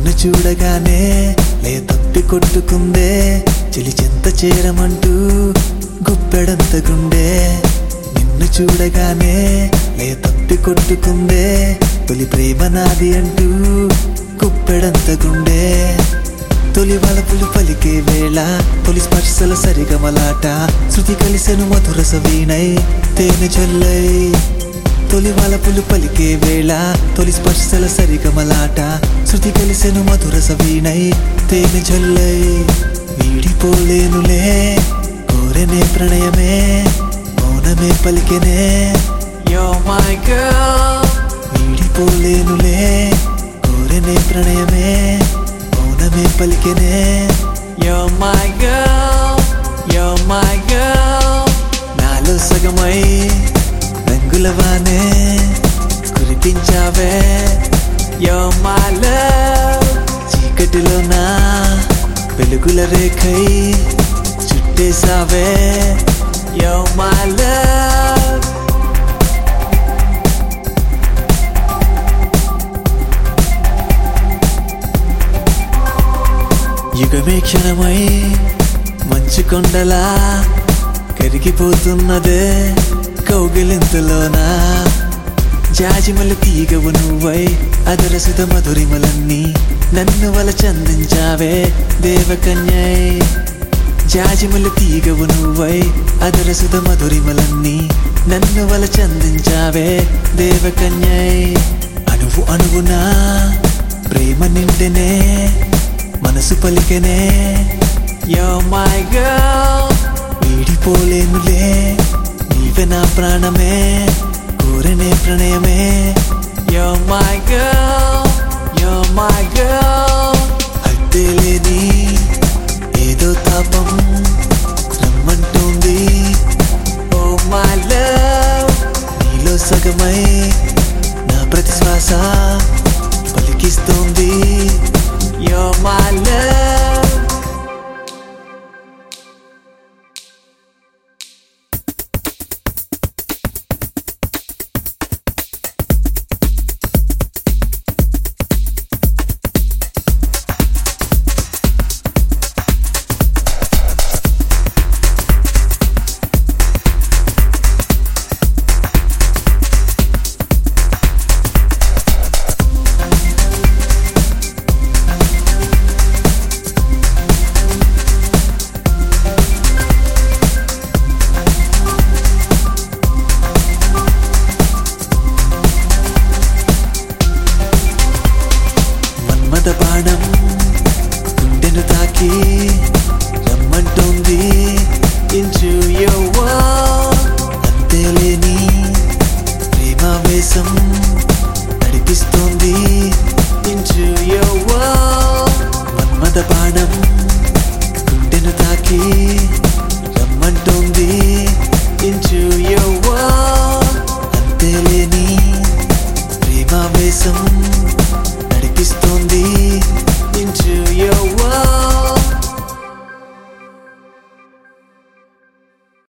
నిన్ను చూడగానే లే తప్పి కొట్టుకుందే చెలి చెంత చేరమంటూ గుప్పెడంత గుండె నిన్ను చూడగానే లే తప్పి కొట్టుకుందే తొలి ప్రేమ నాది అంటూ గుప్పెడంత గుండె తొలి వలపులు పలికే వేళ తొలి స్పర్శల సరిగమలాట శృతి కలిసెను మధుర సవీణై తేనె జొల్లై తొలి వలపులు పలికే వేళ తొలి స్పర్శల సరిగమలాట శృతి కలిసెను మధుర సవీణై తేనె జొల్లై వీడిపోలేనులే కోరెనే ప్రణయమే మౌనమే పలికెనే You're my girl. వీడిపోలేనులే కోరెనే ప్రణయమే మౌనమే పలికెనే You're my girl. You're my girl. నాలో సగమై రంగులవానే కురిపించావే You're my love. చీకటిలో నా వెలుగుల రేఖై చుట్టేసావే You're my love. యుగమే క్షణమై మంచు కొండలా కరిగిపోతున్నదే కౌగిలింతలోనా జాజిమలు తీగవు నువ్వై అదరసుద మధురిమలన్నీ నన్ను వల చందించావే దేవకన్యై జాజిమలు తీగవు నువ్వై అదరసుద మధురిమలన్నీ నన్ను వల చందించావే దేవకన్యై అణువు అణువునా ప్రేమ నిండెనే మనసు పలికెనే You're my girl. వీడిపోలేనులే నీవే నా ప్రాణమే కోరనే ప్రణయమే You're my girl. You're my girl. అడ్డేలేని ఏదో తాపం రమ్మంటోంది Oh my love. నీలో సగమై నా ప్రతి శ్వాస పలికిస్తోంది You're my love. మన్మద బాణం గుండెను తాకి